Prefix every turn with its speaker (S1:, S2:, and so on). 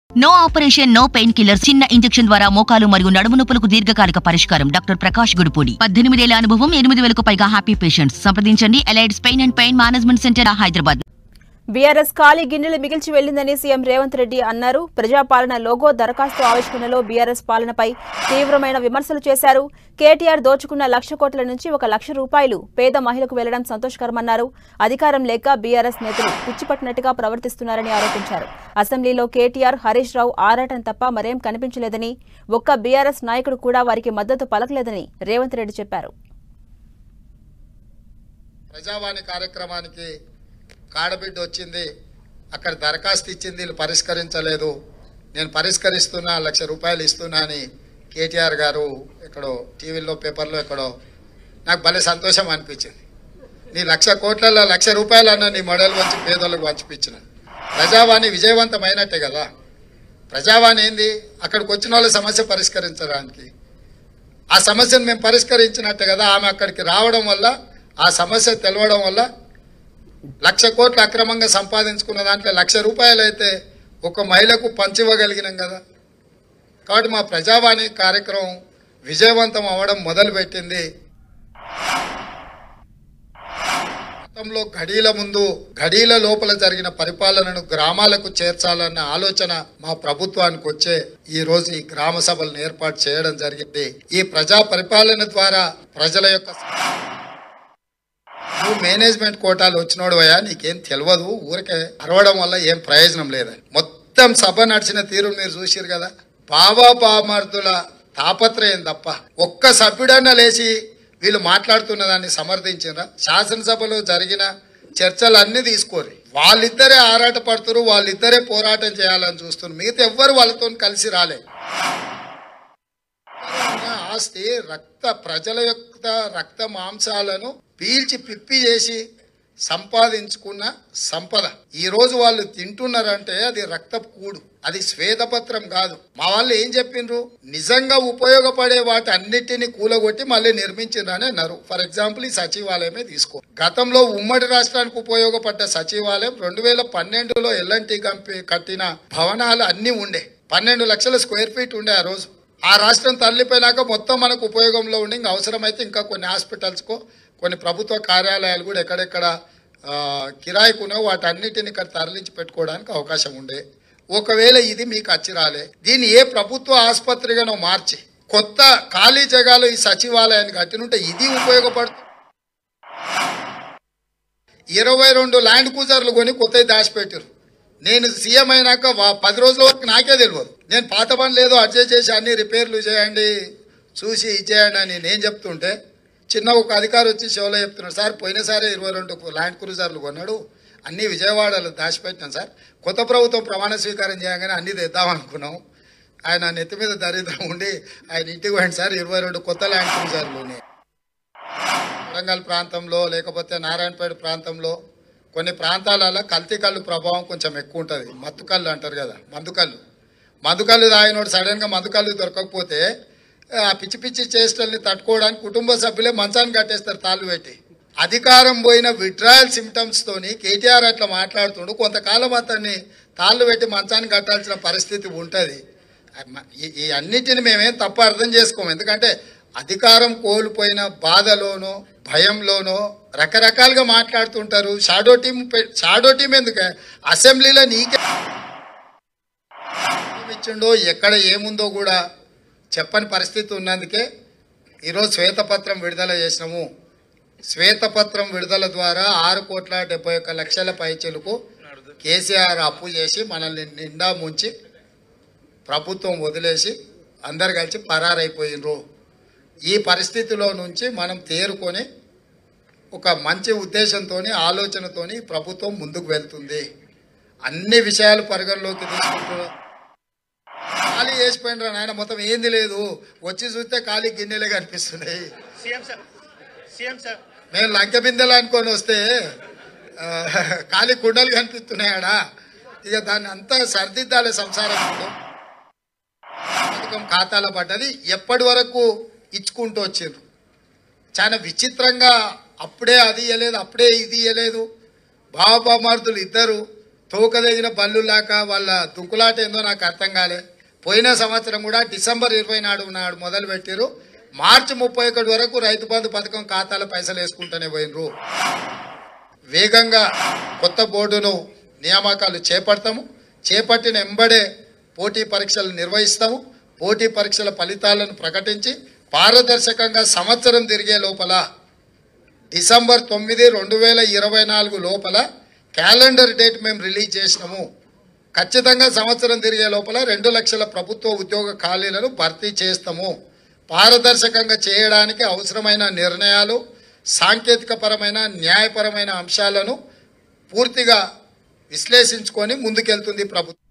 S1: no operation no pain killer చిన్న injection ద్వారా మోకాలు మరియు నడుము నొప్పులకు దీర్ఘకాలిక పరిష్కారం డాక్టర్ ప్రకాష్ గుడిపూడి పద్దెనిమిదేళ్ల అనుభవం ఎనిమిది వేలకు పైగా హ్యాపీ పేషెంట్స్ సంప్రదించండి Allied's pain and pain management centre Hyderabad
S2: BRS ఖాళీ గిన్నెలు మిగిల్చి వెళ్లిందని సీఎం రేవంత్ రెడ్డి అన్నారు ప్రజాపాలన లోగో దరఖాస్తు ఆవిష్కరణలో బీఆర్ఎస్ పాలనపై తీవ్రమైన విమర్శలు చేశారు కేటీఆర్ దోచుకున్న లక్ష కోట్ల నుంచి ఒక లక్ష రూపాయలు పేద మహిళకు వెళ్లడం సంతోషకరమన్నారు అధికారం లేక బీఆర్ఎస్ నేతలు పిచ్చిపట్టినట్టుగా ప్రవర్తిస్తున్నారని ఆరోపించారు అసెంబ్లీలో కేటీఆర్ హరీష్ రావు ఆరాటం తప్ప మరేం కనిపించలేదని ఒక్క బీఆర్ఎస్ నాయకుడు కూడా వారికి మద్దతు పలకలేదని రేవంత్ రెడ్డి చెప్పారు
S3: ప్రజావాణి కార్యక్రమానికి కాడబిడ్డ వచ్చింది అక్కడ దరఖాస్తు ఇచ్చింది వీళ్ళు పరిష్కరించలేదు నేను పరిష్కరిస్తున్నా లక్ష రూపాయలు ఇస్తున్నా అని కేటీఆర్ గారు ఎక్కడో టీవీలో పేపర్లో ఎక్కడో నాకు భలే సంతోషం అనిపించింది నీ లక్ష కోట్లలో లక్ష రూపాయలన్నా నీ మొడలు వంచి పేదోళ్ళకు పంచిపించిన ప్రజావాణి విజయవంతమైనట్టే కదా ప్రజావాణి ఏంది అక్కడికి వచ్చిన వాళ్ళ సమస్య పరిష్కరించడానికి ఆ సమస్యను మేము పరిష్కరించినట్టే కదా ఆమె అక్కడికి రావడం వల్ల ఆ సమస్య తెలవడం వల్ల లక్ష కోట్లు అక్రమంగా సంపాదించుకున్న దాంట్లో లక్ష రూపాయలు అయితే ఒక మహిళకు పంచివ్వగలిగినాం కదా కాబట్టి మా ప్రజావాణి కార్యక్రమం విజయవంతం అవ్వడం మొదలుపెట్టింది గతంలో ఘడీల ముందు ఘడీల లోపల జరిగిన పరిపాలనను గ్రామాలకు చేర్చాలన్న ఆలోచన మా ప్రభుత్వానికి వచ్చే ఈ రోజు ఈ గ్రామ సభలను ఏర్పాటు చేయడం జరిగింది ఈ ప్రజా పరిపాలన ద్వారా ప్రజల యొక్క నువ్వు మేనేజ్మెంట్ కోటాలు వచ్చినోడు అయ్యా నీకేం తెలియదు ఊరికే అరవడం వల్ల ఏం ప్రయోజనం లేదని మొత్తం సభ నడిచిన తీరు మీరు చూసిరు కదా బాబా బామర్దుల తాపత్రయం తప్ప ఒక్క సభ్యుడన్నా లేచి వీళ్ళు మాట్లాడుతున్న దాన్ని సమర్థించినరా శాసనసభలో జరిగిన చర్చలు అన్ని తీసుకోరు వాళ్ళిద్దరే ఆరాట పడుతున్నారు వాళ్ళిద్దరే పోరాటం చేయాలని చూస్తున్నారు మిగతా ఎవ్వరు వాళ్ళతో కలిసి రాలే ఉన్న ఆస్తి రక్త ప్రజల యొక్క రక్త మాంసాలను పీల్చి పిప్పి చేసి సంపాదించుకున్న సంపద ఈ రోజు వాళ్ళు తింటున్నారంటే అది రక్త కూడు అది శ్వేతపత్రం కాదు మా వాళ్ళు ఏం చెప్పిండ్రు నిజంగా ఉపయోగపడే వాటి అన్నిటిని కూలగొట్టి మళ్ళీ నిర్మించిండ్రని అన్నారు ఫర్ ఎగ్జాంపుల్ ఈ సచివాలయమే తీసుకో గతంలో ఉమ్మడి రాష్ట్రానికి ఉపయోగపడ్డ సచివాలయం రెండు వేల పన్నెండులో ఎల్ఎన్టీ కంపెనీ కట్టిన భవనాలు అన్ని ఉండే పన్నెండు లక్షల స్క్వేర్ ఫీట్ ఉండే ఆ రోజు ఆ రాష్ట్రం తరలిపోయినాక మొత్తం మనకు ఉపయోగంలో ఉండి ఇంకా అవసరమైతే ఇంకా కొన్ని హాస్పిటల్స్కో కొన్ని ప్రభుత్వ కార్యాలయాలు కూడా ఎక్కడెక్కడ ఆ, కిరాయికి ఉన్నాయో వాటన్నిటిని ఇక్కడ తరలించి పెట్టుకోవడానికి అవకాశం ఉండే ఒకవేళ ఇది మీకు అచ్చి రాలే దీన్ని ఏ ప్రభుత్వ ఆసుపత్రిగానో మార్చి కొత్త ఖాళీ జగాలో ఈ సచివాలయాన్ని కట్టినుంటే ఇది ఉపయోగపడుతుంది ఇరవై రెండు ల్యాండ్ కూజర్లు కొని కొత్తవి దాచిపెట్టారు నేను సీఎం అయినాక వా- పది రోజుల వరకు నాకే తెలియదు నేను పాత పనులు ఏదో అడ్జస్ట్ చేసి అన్ని రిపేర్లు చేయండి చూసి ఇచ్చేయండి అని నేను చెప్తుంటే చిన్న ఒక అధికారి వచ్చి షోలో చెప్తున్నాడు సార్ పోయినసారి ఇరవై రెండు ల్యాండ్ క్రూజర్లు కొన్నాడు అన్ని విజయవాడలో దాచిపెట్టినాం సార్ కొత్త ప్రభుత్వం ప్రమాణ స్వీకారం చేయగానే అన్ని తెద్దాం అనుకున్నాం ఆయన నెత్తి మీద దరిద్రం ఉండి ఆయన ఇంటికి పోయింది సార్ ఇరవై రెండు కొత్త ల్యాండ్ క్రూజర్లు ఉన్నాయి వరంగల్ ప్రాంతంలో లేకపోతే నారాయణపేట ప్రాంతంలో కొన్ని ప్రాంతాలలో కల్తీ కళ్ళు ప్రభావం కొంచెం ఎక్కువ ఉంటుంది మత్తు కళ్ళు అంటారు కదా మందు కళ్ళు మందు కళ్ళు తాగినోడు సడన్గా మందు కళ్ళు దొరకకపోతే ఆ పిచ్చి పిచ్చి చేష్టల్ని తట్టుకోవడానికి కుటుంబ సభ్యులే మంచాన్ని కట్టేస్తారు తాళ్ళు పెట్టి అధికారం పోయిన విడ్రాయల్ సిమ్టమ్స్ తోని కేటీఆర్ అట్లా మాట్లాడుతుండు కొంతకాలం అతన్ని తాళ్ళు పెట్టి మంచాన్ని కట్టాల్సిన పరిస్థితి ఉంటుంది ఈ- ఈ అన్నిటిని మేమేం తప్ప అర్థం చేసుకోము ఎందుకంటే అధికారం కోల్పోయిన బాధలోనో భయంలోనో రకరకాలుగా మాట్లాడుతుంటారు షాడో టీం పె- షాడో టీం ఎందుకు అసెంబ్లీలో నీకే ఇచ్చిండో ఎక్కడ ఏముందో కూడా చెప్పని పరిస్థితి ఉన్నందుకే ఈరోజు శ్వేతపత్రం విడుదల చేసినాము శ్వేతపత్రం విడుదల ద్వారా ఆరు కోట్ల డెబ్బై ఒక్క లక్షల పైచలకు కేసీఆర్ అప్పు చేసి మనల్ని నిండా ముంచి ప్రభుత్వం వదిలేసి అందరు కలిసి పరారైపోయినరు ఈ పరిస్థితిలో నుంచి మనం తేరుకొని ఒక మంచి ఉద్దేశంతో ఆలోచనతోని ప్రభుత్వం ముందుకు వెళ్తుంది అన్ని విషయాలు పరిగణలోకి తీసుకుంటూ ఖాళీ చేసిపోయినరా నాయన మొత్తం ఏంది లేదు వచ్చి చూస్తే ఖాళీ గిన్నెలే కనిపిస్తున్నాయి
S4: సీఎం సార్ సీఎం సార్
S3: మేము లంక బిందెలు అనుకొని వస్తే ఆ, ఖాళీ కుండలు కనిపిస్తున్నాయాడా ఇక దాన్ని అంతా సర్దిద్దాలి సంసారంలో పథకం ఖాతాలో పడ్డది ఎప్పటి వరకు ఇచ్చుకుంటూ వచ్చిండ్రు చాలా విచిత్రంగా అప్పుడే అది ఇవ్వలేదు అప్పుడే ఇది ఇవ్వలేదు బాబామార్దులు ఇద్దరు తోకదగిన బల్లులాక వాళ్ళ దుంకులాట ఏందో నాకు అర్థం కాలే పోయిన సంవత్సరం కూడా డిసెంబర్ ఇరవై నాడు నాడు మొదలు పెట్టారు మార్చి ముప్పై ఒకటి వరకు రైతు బంధు పథకం ఖాతాల పైసలు వేసుకుంటూనే పోయినరు వేగంగా కొత్త బోర్డును నియామకాలు చేపడతాము చేపట్టిన ఎంబడే పోటీ పరీక్షలు నిర్వహిస్తాము పోటీ పరీక్షల ఫలితాలను ప్రకటించి పారదర్శకంగా సంవత్సరం తిరిగే లోపల డిసెంబర్ తొమ్మిది రెండు వేల ఇరవై నాలుగు లోపల క్యాలెండర్ డేట్ మేము రిలీజ్ చేసినాము ఖచ్చితంగా సంవత్సరం తిరిగే లోపల రెండు లక్షల ప్రభుత్వ ఉద్యోగ ఖాళీలను భర్తీ చేస్తాము పారదర్శకంగా చేయడానికి అవసరమైన నిర్ణయాలు సాంకేతికపరమైన న్యాయపరమైన అంశాలను పూర్తిగా విశ్లేషించుకొని ముందుకెళ్తుంది ప్రభుత్వం